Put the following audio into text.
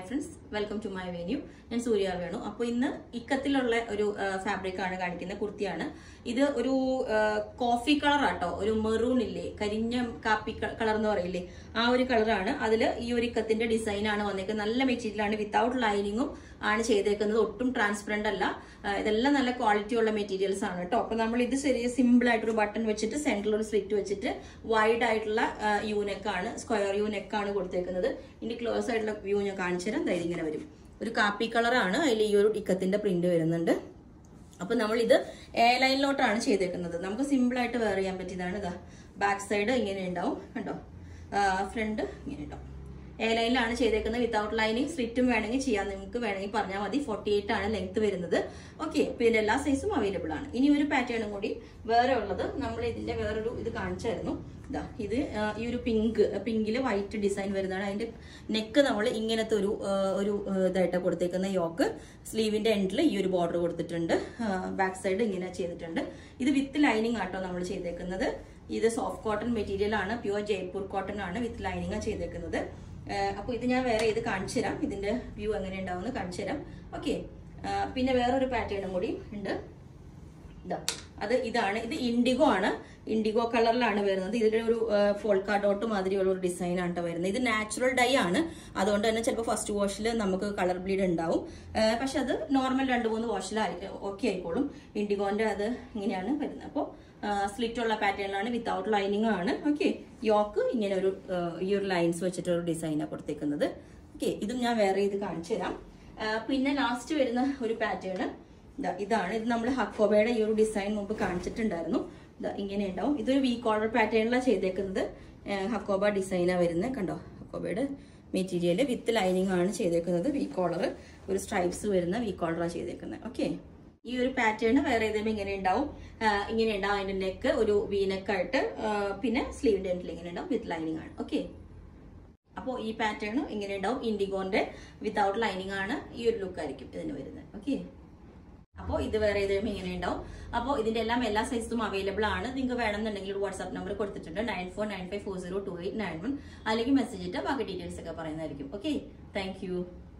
hi friends welcome to my venue ഞാൻ സൂര്യ വേണു അപ്പോൾ ഇന്ന് ഇക്കത്തിലുള്ള ഒരു ഫാബ്രിക് ആണ് കാണിക്കുന്ന കുർത്തിയാണ് ഇത് ഒരു കോഫി കളർ ആട്ടോ ഒരു മെറൂൺ ഇല്ലേ കരിഞ്ഞ കാപ്പി കളർ എന്ന് പറയില്ലേ ആ ഒരു കളറാണ് അതിൽ ഈ ഒരു ഇക്കത്തിന്റെ ഡിസൈൻ ആണ് വന്നേക്കുന്നത് നല്ല മെറ്റീരിയൽ ആണ് വിത്തൗട്ട് ലൈനിങ്ങും ആണ് ചെയ്തേക്കുന്നത് ഒട്ടും ട്രാൻസ്പെറന്റ് അല്ല ആ, ഇതെല്ലാം നല്ല ക്വാളിറ്റി ഉള്ള മെറ്റീരിയൽസ് ആണ് കേട്ടോ അപ്പൊ നമ്മൾ ഇത് ചെറിയ സിമ്പിൾ ആയിട്ടൊരു ബട്ടൺ വെച്ചിട്ട് സെന്ററിൽ ഒരു സ്ലിറ്റ് വെച്ചിട്ട് വൈഡ് ആയിട്ടുള്ള യൂനെക്ക് ആണ് സ്ക്വയർ യൂനെക്ക് ആണ് കൊടുത്തേക്കുന്നത് ഇനി ക്ലോസ് ആയിട്ടുള്ള വ്യൂ ഞാൻ കാണിച്ചു തരാം ദാ ഇതിങ്ങനെ വരും ഒരു കാപ്പി കളറാണ് അതിൽ ഈ ഒരു ഇക്കത്തിന്റെ പ്രിന്റ് വരുന്നുണ്ട് അപ്പൊ നമ്മൾ ഇത് എ ലൈനിലോട്ടാണ് ചെയ്തേക്കുന്നത് നമുക്ക് സിമ്പിൾ ആയിട്ട് വെയർ ചെയ്യാൻ പറ്റിയതാണ് ഇതാ ബാക്ക് സൈഡ് ഇങ്ങനെ ഉണ്ടാവും കണ്ടോ ഫ്രണ്ട് ഇങ്ങനെ ഉണ്ടാവും എ ലൈനിലാണ് ചെയ്തേക്കുന്നത് വിത്തൗട്ട് ലൈനിങ് സ്ലിറ്റും വേണമെങ്കിൽ ചെയ്യാം നിങ്ങൾക്ക് വേണമെങ്കിൽ പറഞ്ഞാൽ മതി ഫോർട്ടി എയ്റ്റ് ആണ് ലെങ്ത് വരുന്നത് ഓക്കെ അപ്പൊ ഇതിന്റെ എല്ലാ സൈസും അവൈലബിൾ ആണ് ഇനി ഒരു പാറ്റേണും കൂടി വേറെ ഉള്ളത് നമ്മൾ ഇതിന്റെ വേറൊരു ഇത് കാണിച്ചായിരുന്നു ഇതാ ഇത് ആ, ഈ ഒരു പിങ്ക് പിങ്കില് വൈറ്റ് ഡിസൈൻ വരുന്നതാണ് അതിന്റെ നെക്ക് നമ്മൾ ഇങ്ങനത്തെ ഒരു ആ, ഒരു ആ, ഇതായിട്ട് കൊടുത്തേക്കുന്ന യോക്ക് സ്ലീവിന്റെ എൻഡിൽ ഈ ഒരു ബോർഡർ കൊടുത്തിട്ടുണ്ട് ബാക്ക് സൈഡ് ഇങ്ങനെ ചെയ്തിട്ടുണ്ട് ഇത് വിത്ത് ലൈനിങ് ആട്ടോ നമ്മൾ ചെയ്തേക്കുന്നത് ഇത് സോഫ്റ്റ് കോട്ടൺ മെറ്റീരിയൽ ആണ് പ്യുവർ ജയ്പൂർ കോട്ടൺ ആണ് വിത്ത് ലൈനിങ് ചെയ്തേക്കുന്നത് അപ്പോൾ ഇത് ഞാൻ വേറെ ഇത് കാണിച്ചു തരാം ഇതിന്റെ വ്യൂ എങ്ങനെ ഉണ്ടാവും എന്ന് കാണിച്ചു തരാം ഓക്കെ പിന്നെ വേറൊരു പാറ്റേണും കൂടി ഉണ്ട് ഇതാ അത് ഇതാണ് ഇത് ഇൻഡിഗോ ആണ് ഇൻഡിഗോ കളറിലാണ് വരുന്നത് ഇതിന്റെ ഒരു ഫോൾക്കാ ഡോട്ട് മാതിരിയുള്ള ഒരു ഡിസൈൻ ആണ് ട്ടോ വരുന്നത് ഇത് നാച്ചുറൽ ഡൈ ആണ് അതുകൊണ്ട് തന്നെ ചിലപ്പോൾ ഫസ്റ്റ് വാഷിൽ നമുക്ക് കളർ ബ്ലീഡ് ഉണ്ടാവും ആ, പക്ഷെ അത് നോർമൽ രണ്ട് മൂന്ന് വാഷിൽ ഓക്കെ ആയിക്കോളും ഇൻഡിഗോന്റെ അത് ഇങ്ങനെയാണ് വരുന്നത് അപ്പോൾ സ്ലിറ്റ് ഉള്ള പാറ്റേണിലാണ് വിത്തൗട്ട് ലൈനിങ് ആണ് ഓക്കെ യോക്ക് ഇങ്ങനെ ഒരു ആ, ഈ ഒരു ലൈൻസ് വെച്ചിട്ട് ഒരു ഡിസൈനാണ് കൊടുത്തേക്കുന്നത് ഓക്കെ ഇതും ഞാൻ വേറെ ഇത് കാണിച്ചു തരാം ആ, പിന്നെ ലാസ്റ്റ് വരുന്ന ഒരു പാറ്റേൺ ഇതാ ഇതാണ് ഇത് നമ്മൾ ഹക്കോബയുടെ ഈ ഒരു ഡിസൈൻ മുമ്പ് കാണിച്ചിട്ടുണ്ടായിരുന്നു ഇതാ ഇങ്ങനെ ഉണ്ടാവും ഇതൊരു വി കോളർ പാറ്റേണിലാണ് ചെയ്തേക്കുന്നത് ഏഹ് ഹക്കോബ ഡിസൈനാണ് വരുന്നത് കണ്ടോ ഹക്കോബയുടെ മെറ്റീരിയൽ വിത്ത് ലൈനിങ് ആണ് ചെയ്തേക്കുന്നത് വി കോളർ ഒരു സ്ട്രൈപ്സ് വരുന്ന വി കോളറാണ് ചെയ്തേക്കുന്നത് ഓക്കെ ഈ ഒരു പാറ്റേൺ വേറെ ഏതെങ്കിലും ഇങ്ങനെ ഉണ്ടാവും ആഹ് ഇങ്ങനെ ഉണ്ടാവും അതിന്റെ നെക്ക് ഒരു വി നെക്കായിട്ട് പിന്നെ സ്ലീവിന്റെ എൻഡിൽ ഇങ്ങനെ ഉണ്ടാവും വിത്ത് ലൈനിങ് ആണ് ഓക്കെ അപ്പോൾ ഈ പാറ്റേൺ ഇങ്ങനെ ഉണ്ടാവും ഇൻഡിഗോന്റെ വിത്തൗട്ട് ലൈനിങ് ആണ് ഈ ഒരു ലുക്ക് ആയിരിക്കും ഇതിന് വരുന്നത് ഓക്കെ അപ്പോൾ ഇത് വേറെ ഏതെങ്കിലും ഇങ്ങനെ ഉണ്ടാവും അപ്പോൾ ഇതിന്റെ എല്ലാം എല്ലാ സൈസും അവൈലബിൾ ആണ് നിങ്ങൾക്ക് വേണമെന്നുണ്ടെങ്കിൽ ഒരു വാട്സ്ആപ്പ് നമ്പർ കൊടുത്തിട്ടുണ്ട് nine four nine five four zero two eight nine one അല്ലെങ്കിൽ മെസ്സേജ് ഇട്ട് ബാക്കി ഡീറ്റെയിൽസ് ഒക്കെ പറയുന്നതായിരിക്കും ഓക്കെ താങ്ക് യു